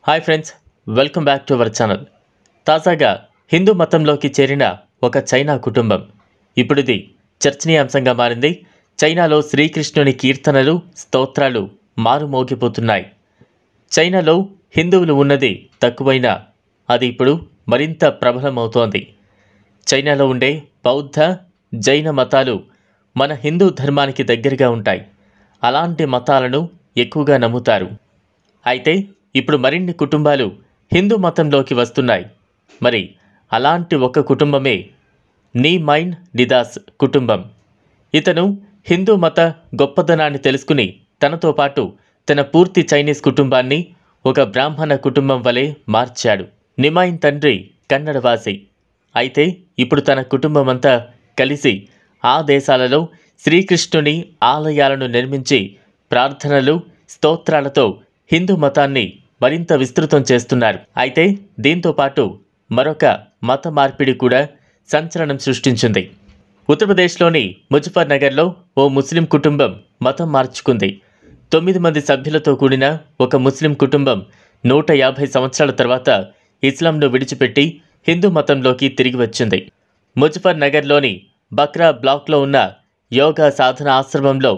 hi friends welcome back to our channel తాజాగా హిందూ మతంలోకి చేరిన ఒక చైనా కుటుంబం ఇప్పుడిది చర్చనీయాంశంగా మారింది చైనాలో శ్రీకృష్ణుని కీర్తనలు స్తోత్రాలు మారుమోగిపోతున్నాయి చైనాలో హిందువులు ఉన్నది తక్కువైనా అది ఇప్పుడు మరింత ప్రబలమవుతోంది చైనాలో ఉండే బౌద్ధ జైన మతాలు మన హిందూ ధర్మానికి దగ్గరగా ఉంటాయి అలాంటి మతాలను ఎక్కువగా నమ్ముతారు అయితే ఇప్పుడు మరిన్ని కుటుంబాలు హిందూ మతంలోకి వస్తున్నాయి మరి అలాంటి ఒక కుటుంబమే నీ మైండ్ నిదాస్ కుటుంబం ఇతను హిందూ మత గొప్పదనాన్ని తెలుసుకుని తనతో పాటు తన పూర్తి చైనీస్ కుటుంబాన్ని ఒక బ్రాహ్మణ కుటుంబం వలె మార్చాడు నిమాయిన్ తండ్రి కన్నడవాసి అయితే ఇప్పుడు తన కుటుంబమంతా కలిసి ఆ దేశాలలో శ్రీకృష్ణుని ఆలయాలను నిర్మించి ప్రార్థనలు స్తోత్రాలతో హిందూ మతాన్ని మరింత విస్తృతం చేస్తున్నారు అయితే దీంతో పాటు మరొక మత మార్పిడి కూడా సంచలనం సృష్టించింది ఉత్తరప్రదేశ్లోని ముజఫర్ నగర్లో ఓ ముస్లిం కుటుంబం మతం మార్చుకుంది తొమ్మిది మంది సభ్యులతో కూడిన ఒక ముస్లిం కుటుంబం నూట యాభై సంవత్సరాల తర్వాత ఇస్లాంను విడిచిపెట్టి హిందూ మతంలోకి తిరిగి వచ్చింది ముజఫర్ నగర్లోని బక్రా బ్లాక్లో ఉన్న యోగా సాధన ఆశ్రమంలో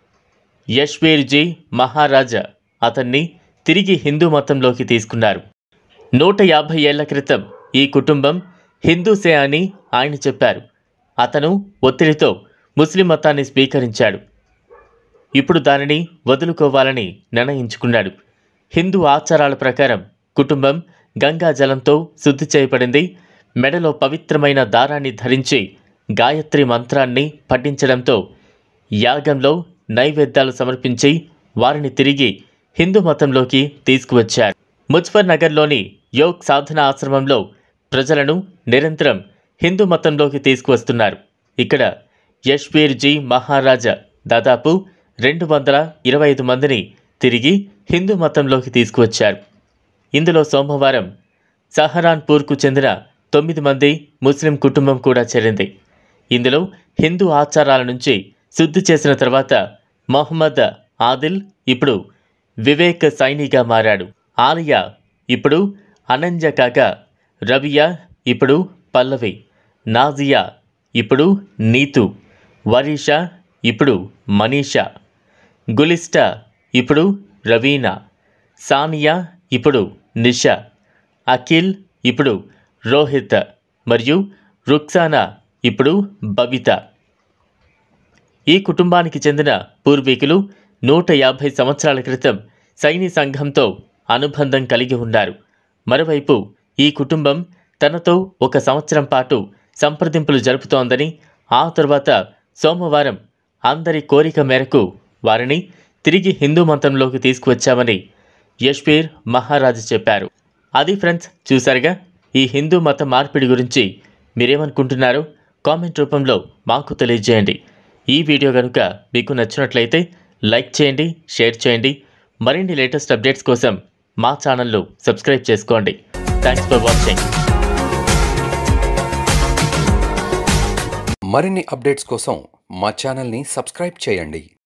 యశ్వీర్జీ మహారాజా అతన్ని తిరిగి హిందూ మతంలోకి తీసుకున్నారు నూట యాభై ఏళ్ల క్రితం ఈ కుటుంబం హిందూసే అని ఆయన చెప్పారు అతను ఒత్తిడితో ముస్లిం మతాన్ని స్వీకరించాడు ఇప్పుడు దానిని వదులుకోవాలని నిర్ణయించుకున్నాడు హిందూ ఆచారాల ప్రకారం కుటుంబం గంగా జలంతో శుద్ధి చేయబడింది మెడలో పవిత్రమైన దారాన్ని ధరించి గాయత్రి మంత్రాన్ని పఠించడంతో యాగంలో నైవేద్యాలు సమర్పించి వారిని తిరిగి హిందూ మతంలోకి తీసుకువచ్చారు ముజఫర్ నగర్లోని యోగ్ సాధన ఆశ్రమంలో ప్రజలను నిరంతరం హిందూ మతంలోకి తీసుకువస్తున్నారు ఇక్కడ యశ్వీర్జీ మహారాజా దాదాపు రెండు వందల ఇరవై ఐదు మందిని తిరిగి హిందూ మతంలోకి తీసుకువచ్చారు ఇందులో సోమవారం సహరాన్పూర్కు చెందిన తొమ్మిది మంది ముస్లిం కుటుంబం కూడా చేరింది ఇందులో హిందూ ఆచారాల నుంచి శుద్ధి చేసిన తర్వాత మొహమ్మద్ ఆదిల్ ఇప్పుడు వివేక్ సైనిగా మారాడు ఆలియా ఇప్పుడు అనంజ కాగా రవియా ఇప్పుడు పల్లవి నాజియా ఇప్పుడు నీతు వరీషా ఇప్పుడు మనీషా గులిస్టా ఇప్పుడు రవీనా సానియా ఇప్పుడు నిషా అఖిల్ ఇప్పుడు రోహిత్ మరియు రుక్సానా ఇప్పుడు బబిత ఈ కుటుంబానికి చెందిన పూర్వీకులు నూట యాభై సంవత్సరాల క్రితం సైని సంఘంతో అనుబంధం కలిగి ఉన్నారు మరోవైపు ఈ కుటుంబం తనతో ఒక సంవత్సరం పాటు సంప్రదింపులు జరుపుతోందని ఆ తర్వాత సోమవారం అందరి కోరిక మేరకు వారిని తిరిగి హిందూ మతంలోకి తీసుకువచ్చామని యశ్వీర్ మహారాజు చెప్పారు అది ఫ్రెండ్స్ చూసారుగా ఈ హిందూ మత మార్పిడి గురించి మీరేమనుకుంటున్నారో కామెంట్ రూపంలో మాకు తెలియజేయండి ఈ వీడియో కనుక మీకు నచ్చినట్లయితే లైక్ చేయండి షేర్ చేయండి మరిన్ని లేటెస్ట్ అప్డేట్స్ కోసం మా ఛానల్ను సబ్స్క్రైబ్ చేసుకోండి థ్యాంక్స్ ఫర్ వాచింగ్ మరిన్ని అప్డేట్స్ కోసం మా ఛానల్ని సబ్స్క్రైబ్ చేయండి